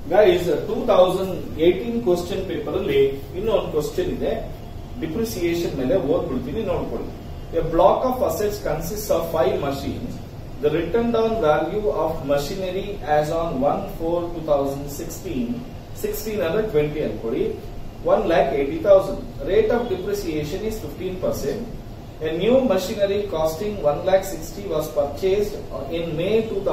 Guys two thousand eighteen question paper ಅಲ್ಲಿ ಇನ್ನೊಂದು question ಇದೆ ಡಿಪ್ರಿಸಿಯೇಷನ್ ಮೇಲೆ ಓದ್ಬಿಡ್ತೀನಿ ನೋಡ್ಕೊಳ್ಳಿ a block of assets consist of five machines the written down value of machinery as on one four two thousand sixteen sixteen ಅಂದ್ರೆ twenty ಅನ್ಕೊಡಿ one lakh eighty thousand rate of depreciation is fifteen percent A new machinery costing 1 lakh 60 was purchased in May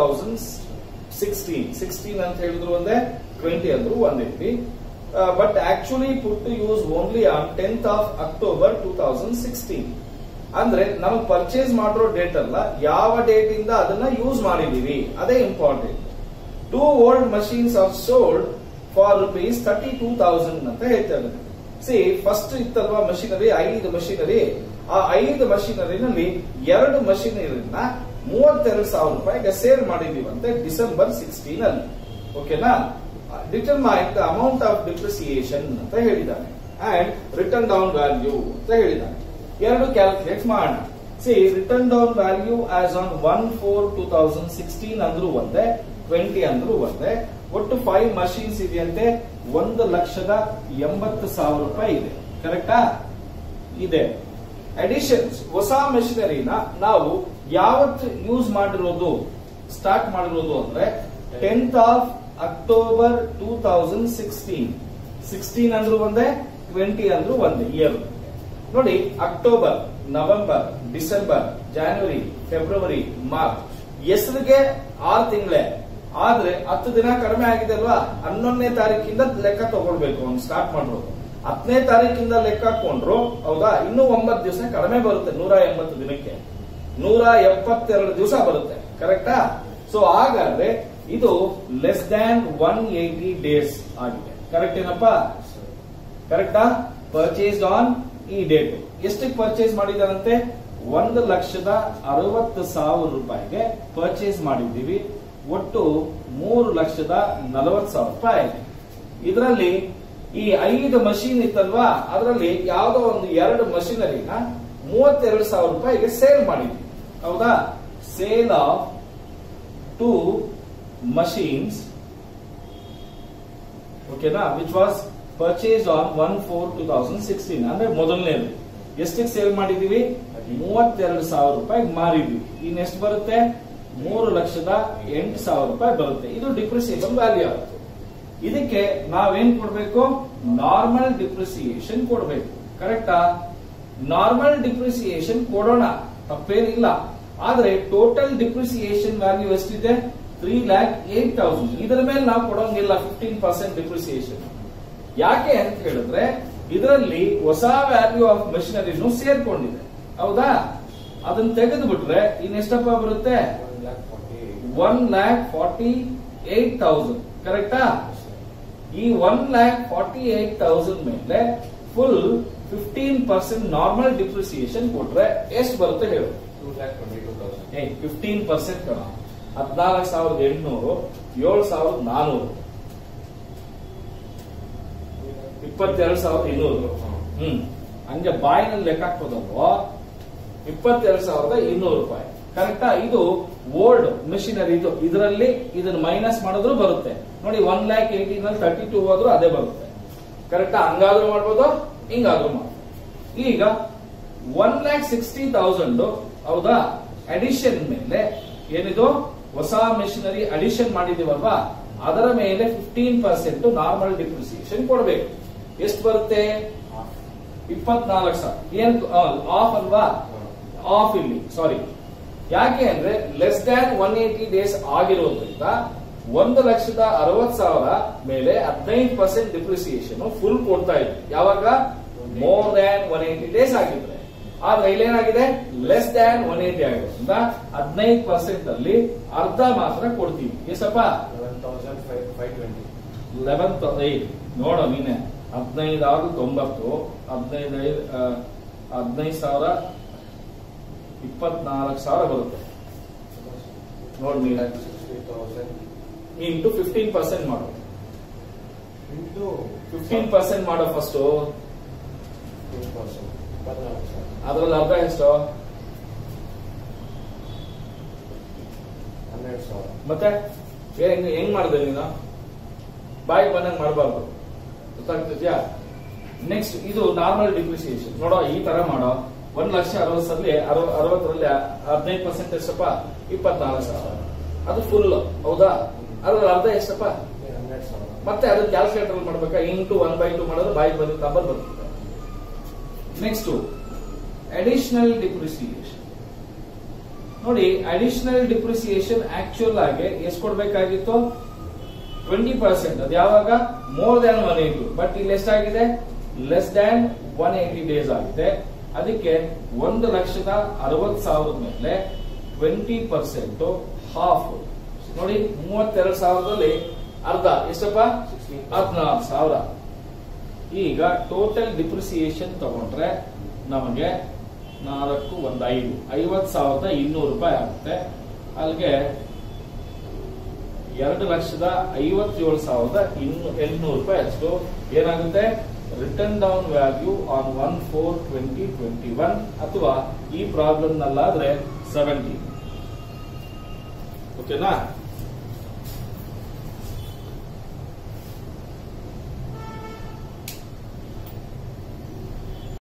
2016. 16 ಅಂತ ಹೇಳಿದ್ರು ಒಂದೇ 20 ಅಂದ್ರು ಒಂದೇ but actually put to use only on tenth of October two thousand sixteen ಅಂದ್ರೆ ನಾವು purchase ಮಾಡಿರೋ date ಅಲ್ಲ ಯಾವ ಡೇಟ್ ಇಂದ ಅದನ್ನ ಯೂಸ್ ಮಾಡಿದೀವಿ ಅದೇ important two old machines are sold for rupees thirty two thousand ಅಂತ ಹೇಳ್ತಾ ಇದ್ದಾರೆ ಸಿ ಫಸ್ಟ್ ಇತ್ತಲ್ವಾ ಮಷಿನರಿ ಐದು ಮಷಿನರಿ ಆ ಐದು ಮಷಿನರಿನಲ್ಲಿ ಎರಡು ಮಷಿನರಿನ ಮೂವತ್ತೆರಡು ಸಾವಿರ ರೂಪಾಯಿಗೆ ಸೇಲ್ ಮಾಡಿದೀವಂತೆ ಡಿಸೆಂಬರ್ ಸಿಕ್ಸ್ಟೀನ್ ಅಲ್ಲಿ ಓಕೆನಾ determine the amount of depreciation ಅಂತ ಹೇಳಿದ್ದಾನೆ ಅಂಡ್ ರಿಟರ್ನ್ ಡೌನ್ ವ್ಯಾಲ್ಯೂ ಅಂತ ಹೇಳಿದ್ದಾನೆ ಎರಡು ಕ್ಯಾಲ್ಕುಲೇಟ್ ಮಾಡೋಣ see written down value as on one four two thousand sixteen ಅಂದ್ರೂ ಒಂದೇ ಟ್ವೆಂಟಿ ಅಂದ್ರೂ ಒಂದೇ ಒಟ್ಟು ಫೈವ್ ಮಷೀನ್ಸ್ ಇದೆಯಂತೆ ಒಂದು ಲಕ್ಷದ ಎಂಬತ್ತು ಸಾವಿರ ರೂಪಾಯಿ ಇದೆ ಕರೆಕ್ಟಾ ಇದೆ ಅಡಿಷನ್ಸ್ ಹೊಸ ಮೆಷಿನರಿನ ನಾವು ಯಾವತ್ತು ಯೂಸ್ ಮಾಡಿರೋದು ಸ್ಟಾರ್ಟ್ ಮಾಡಿರೋದು ಅಂದ್ರೆ tenth of October two thousand sixteen sixteen ಅಂದ್ರೂ ಒಂದೇ ಟ್ವೆಂಟಿ ಅಂದ್ರೂ ಒಂದೇ ಇಯರ್ ನೋಡಿ October November December January February March ಹೆಸರಿಗೆ ಆರು ತಿಂಗಳೇ ಆದ್ರೆ ಹತ್ತು ದಿನ ಕಡಿಮೆ ಆಗಿದೆ ಅಲ್ವಾ ಹನ್ನೊಂದನೇ ತಾರೀಕಿಂದ ಲೆಕ್ಕ ತಗೊಳ್ಬೇಕು ಅವ್ನು ಸ್ಟಾರ್ಟ್ ಮಾಡಿರೋದು ಹತ್ತನೇ ತಾರೀಕಿಂದ ಲೆಕ್ಕ ಹಾಕೊಂಡ್ರು ಹೌದಾ ಇನ್ನೂ ಒಂಬತ್ತು ದಿವಸ ಕಡಿಮೆ ಬರುತ್ತೆ ನೂರ ಎಂಬತ್ತು ದಿನಕ್ಕೆ ನೂರ ಎಪ್ಪತ್ತೆರಡು ದಿವಸ ಬರುತ್ತೆ ಕರೆಕ್ಟಾ ಸೊ ಹಾಗಾದ್ರೆ ಇದು less than one eighty days ಆಗಿದೆ ಕರೆಕ್ಟ್ ಏನಪ್ಪಾ ಕರೆಕ್ಟಾ ಪರ್ಚೇಸ್ ಆನ್ ಈ ಡೇಟ್ ಎಷ್ಟಕ್ಕೆ ಪರ್ಚೇಸ್ ಮಾಡಿದಾರಂತೆ ಒಂದು ಲಕ್ಷದ ಅರವತ್ತು ಸಾವಿರ ರೂಪಾಯಿಗೆ ಪರ್ಚೇಸ್ ಮಾಡಿದ್ದೀವಿ ಒಟ್ಟು ಮೂರು ಲಕ್ಷದ ನಲವತ್ತು ಸಾವಿರ ರೂಪಾಯಿ ಇದರಲ್ಲಿ ಈ ಐದು ಮಷೀನ್ ಇತ್ತಲ್ವಾ ಅದರಲ್ಲಿ ಯಾವುದೋ ಒಂದು ಎರಡು ಮಷೀನರಿನ ಮೂವತ್ತೆರಡು ಸಾವಿರ ರೂಪಾಯಿಗೆ ಸೇಲ್ ಮಾಡಿದ್ವಿ ಹೌದಾ ಸೇಲ್ ಆಫ್ ಟು ಮಷೀನ್ಸ್ ಓಕೆನಾ which was purchase on one four two thousand sixteen ಅಂದ್ರೆ ಮೊದಲನೇದು ಎಷ್ಟಕ್ಕೆ ಸೇಲ್ ಮಾಡಿದೀವಿ ಮೂವತ್ತೆರಡು ಸಾವಿರ ರೂಪಾಯಿ ಮಾರಿದ್ವಿ ಇನ್ ಎಷ್ಟು ಬರುತ್ತೆ ಮೂರು ಲಕ್ಷದ ಎಂಟು ಸಾವಿರ ರೂಪಾಯಿ ಬರುತ್ತೆ ಇದು ಡಿಪ್ರಿಸಿಯೇಷನ್ ವ್ಯಾಲ್ಯೂ ಆಗುತ್ತೆ ಇದಕ್ಕೆ ನಾವೇನ್ ಕೊಡ್ಬೇಕು ನಾರ್ಮಲ್ ಡಿಪ್ರಿಸಿಯೇಷನ್ ಕೊಡ್ಬೇಕು ಕರೆಕ್ಟಾ ನಾರ್ಮಲ್ ಡಿಪ್ರಿಸಿಯೇಷನ್ ಕೊಡೋಣ ತಪ್ಪೇನಿಲ್ಲ ಆದ್ರೆ ಟೋಟಲ್ ಡಿಪ್ರಿಸಿಯೇಷನ್ ವ್ಯಾಲ್ಯೂ ಎಷ್ಟಿದೆ ತ್ರೀ ಲ್ಯಾಕ್ ಏಟ್ ತೌಸಂಡ್ ಇದರ ಮೇಲೆ ನಾವು ಕೊಡೋಂಗಿಲ್ಲ ಫಿಫ್ಟೀನ್ ಪರ್ಸೆಂಟ್ ಡಿಪ್ರಿಸಿಯೇಷನ್ ಯಾಕೆ ಅಂತ ಹೇಳಿದ್ರೆ ಇದರಲ್ಲಿ ಹೊಸ ವ್ಯಾಲ್ಯೂ ಆಫ್ ಮೆಷಿನರಿನೂ ಸೇರ್ಕೊಂಡಿದೆ ಹೌದಾ ಅದನ್ನ ತೆಗೆದು ಬಿಟ್ರೆ ಇನ್ನೆಷ್ಟಪ್ಪ ಬರುತ್ತೆ one lakh forty eight thousand ಕರೆಕ್ಟಾ ಈ one lakh forty eight thousand ಮೇಲೆ full fifteen percent normal depreciation ಕೊಟ್ರೆ ಎಷ್ಟು ಬರುತ್ತೆ ಹೇಳು ಫಿಫ್ಟೀನ್ ಪರ್ಸೆಂಟ್ ಕಣ ಹದಿನಾಲ್ಕು ಸಾವಿರದ ಎಂಟುನೂರು ಏಳು ಸಾವಿರದ ನಾನೂರು ಇಪ್ಪತ್ತೆರಡು ಸಾವಿರದ ಇನ್ನೂರು ಹ್ಮ್ ಹಂಗೆ ಬಾಯಿನಲ್ಲಿ ಲೆಕ್ಕ ಹಾಕ್ಬೋದಲ್ವೋ ಇಪ್ಪತ್ತೆರಡು ಸಾವಿರದ ಇನ್ನೂರು ರೂಪಾಯಿ ಕರೆಕ್ಟಾ ಇದು ಓಲ್ಡ್ ಮೆಷಿನರಿ ಇದು ಇದರಲ್ಲಿ ಇದನ್ನ ಮೈನಸ್ ಮಾಡಿದ್ರು ಬರುತ್ತೆ ನೋಡಿ ಒನ್ ಲ್ಯಾಕ್ ಏಟೀನ್ ಅಲ್ಲಿ ತರ್ಟಿ ಟೂ ಹೋದ್ರು ಅದೇ ಬರುತ್ತೆ ಕರೆಕ್ಟಾ ಹಂಗಾದ್ರೂ ಮಾಡ್ಬೋದು ಹಿಂಗಾದ್ರೂ ಮಾಡ್ಬೋದು ಈಗ ಒನ್ ಲ್ಯಾಕ್ ಸಿಕ್ಸ್ಟಿ ತೌಸಂಡ್ ಹೌದಾ ಅಡಿಷನ್ ಮೇಲೆ ಏನಿದು ಹೊಸ ಮೆಷಿನರಿ ಅಡಿಷನ್ ಮಾಡಿದೀವಲ್ವಾ ಅದರ ಮೇಲೆ ಫಿಫ್ಟೀನ್ ಪರ್ಸೆಂಟ್ ನಾರ್ಮಲ್ ಡಿಪ್ರಿಸಿಯೇಷನ್ ಕೊಡಬೇಕು ಎಷ್ಟು ಬರುತ್ತೆ ಇಪ್ಪತ್ನಾಲ್ಕು ಸಾವಿರ ಏನ್ ಆಫ್ ಅಲ್ವಾ ಆಫ್ ಇಲ್ಲಿ ಸಾರಿ ಯಾಕೆ ಅಂದ್ರೆ less than one eighty days ಆಗಿರೋದ್ರಿಂದ ಒಂದು ಲಕ್ಷದ ಅರವತ್ ಸಾವಿರ ಮೇಲೆ ಹದಿನೈದು ಪರ್ಸೆಂಟ್ ಡಿಪ್ರಿಸಿಯೇಷನ್ ಫುಲ್ ಕೊಡ್ತಾ ಇದ್ವಿ ಯಾವಾಗ more than one eighty days ಆಗಿದ್ರೆ ಆದ್ರೆ ಇಲ್ಲೇನಾಗಿದೆ ಲೆಸ್ ದ್ಯಾನ್ ಒನ್ ಏಟಿ ಆಗಿರೋದ್ರಿಂದ ಹದಿನೈದು ಪರ್ಸೆಂಟ್ ಅಲ್ಲಿ ಅರ್ಧ ಮಾತ್ರ ಕೊಡ್ತೀವಿ ಎಷ್ಟಪ್ಪ ಲೆವೆನ್ ಏಟ್ ನೋಡೋ ನೀನೆ ಹದಿನೈದು ಆರು ತೊಂಬತ್ತು ಹದಿನೈದು ಐದು ಹದಿನೈದು ಸಾವಿರ ಇಪ್ಪತ್ನಾಲ್ಕು ಸಾವಿರ ಬರುತ್ತೆ ನೋಡಿ ನೀನೆ ಇಂಟು ಫಿಫ್ಟೀನ್ ಪರ್ಸೆಂಟ್ ಮಾಡು ಫಿಫ್ಟೀನ್ ಪರ್ಸೆಂಟ್ ಮಾಡೋ ಫಸ್ಟ್ ಅದ್ರಲ್ಲಿ ಅರ್ಧ ಎಷ್ಟು ಹನ್ನೆರಡು ಸಾವಿರ ಮತ್ತೆ ಹೆಂಗ್ ಹೆಂಗ್ ಮಾಡಿದೆ ನೀನು ಬಾಯಿ ಬಂದಂಗ್ ಮಾಡಬಾರ್ದು ಗೊತ್ತಾಗ್ತಿದ್ಯಾ ನೆಕ್ಸ್ಟ್ ಇದು ನಾರ್ಮಲ್ ಡಿಪ್ರಿಸಿಯೇಷನ್ ನೋಡೋ ಈ ತರ ಮಾಡೋ ಒಂದ್ ಲಕ್ಷ ಅರವತ್ತರಲ್ಲಿ ಅರವತ್ತರಲ್ಲಿ ಹದಿನೈದು ಪರ್ಸೆಂಟ್ ಎಷ್ಟಪ್ಪ ಇಪ್ಪತ್ನಾಲ್ಕು ಸಾವಿರ ಅದು ಫುಲ್ ಹೌದಾ ಅದ್ರಲ್ಲಿ ಅರ್ಧ ಎಷ್ಟಪ್ಪ ಮತ್ತೆ ಅದನ್ನ ಕ್ಯಾಲ್ಕುಲೇಟರ್ ಮಾಡ್ಬೇಕಾ ಇಂಟು ಒನ್ ಬೈ ಟು ಮಾಡಿದ್ರೆ ಬಾಯಿ ಬಂದ ನಂಬರ್ ಬರ್ತದೆ ನೆಕ್ಸ್ಟ್ ಅಡಿಷನಲ್ ಡಿಪ್ರಿಸಿಯೇಷನ್ ನೋಡಿ ಅಡಿಷನಲ್ ಡಿಪ್ರಿಸಿಯೇಷನ್ ಆಕ್ಚುಯಲ್ ಆಗಿ ಎಷ್ಟು ಕೊಡ್ಬೇಕಾಗಿತ್ತು ಟ್ವೆಂಟಿ ಪರ್ಸೆಂಟ್ ಅದು ಯಾವಾಗ more than one eighty but ಇಲ್ಲಿ ಎಷ್ಟಾಗಿದೆ less than one eighty days ಆಗಿದೆ ಅದಕ್ಕೆ ಒಂದು ಲಕ್ಷದ ಅರವತ್ ಸಾವಿರದ ಮೇಲೆ ಟ್ವೆಂಟಿ ಪರ್ಸೆಂಟ್ ಹಾಫ್ ನೋಡಿ ಮೂವತ್ತೆರಡು ಸಾವಿರದಲ್ಲಿ ಅರ್ಧ ಎಷ್ಟಪ್ಪ ಹದಿನಾರು ಸಾವಿರ ಈಗ ಟೋಟಲ್ ಡಿಪ್ರಿಸಿಯೇಷನ್ ತಗೊಂಡ್ರೆ ನಮಗೆ ನಾಲ್ಕು ಒಂದು ಐದು ಐವತ್ ಸಾವಿರದ ಇನ್ನೂರು ರೂಪಾಯಿ ಆಗುತ್ತೆ ಅಲ್ಲಿಗೆ ಎರಡು ಲಕ್ಷದ ಐವತ್ತೇಳು ಸಾವಿರದ ಇನ್ನು ಎಂಟುನೂರು ರೂಪಾಯಿ ಅಷ್ಟು ಏನಾಗುತ್ತೆ written down value on one four twenty twenty one ಅಥವಾ ಈ ಪ್ರಾಬ್ಲಮ್ ನಲ್ಲಾದ್ರೆ ಸೆವೆಂಟಿ ಓಕೆನಾ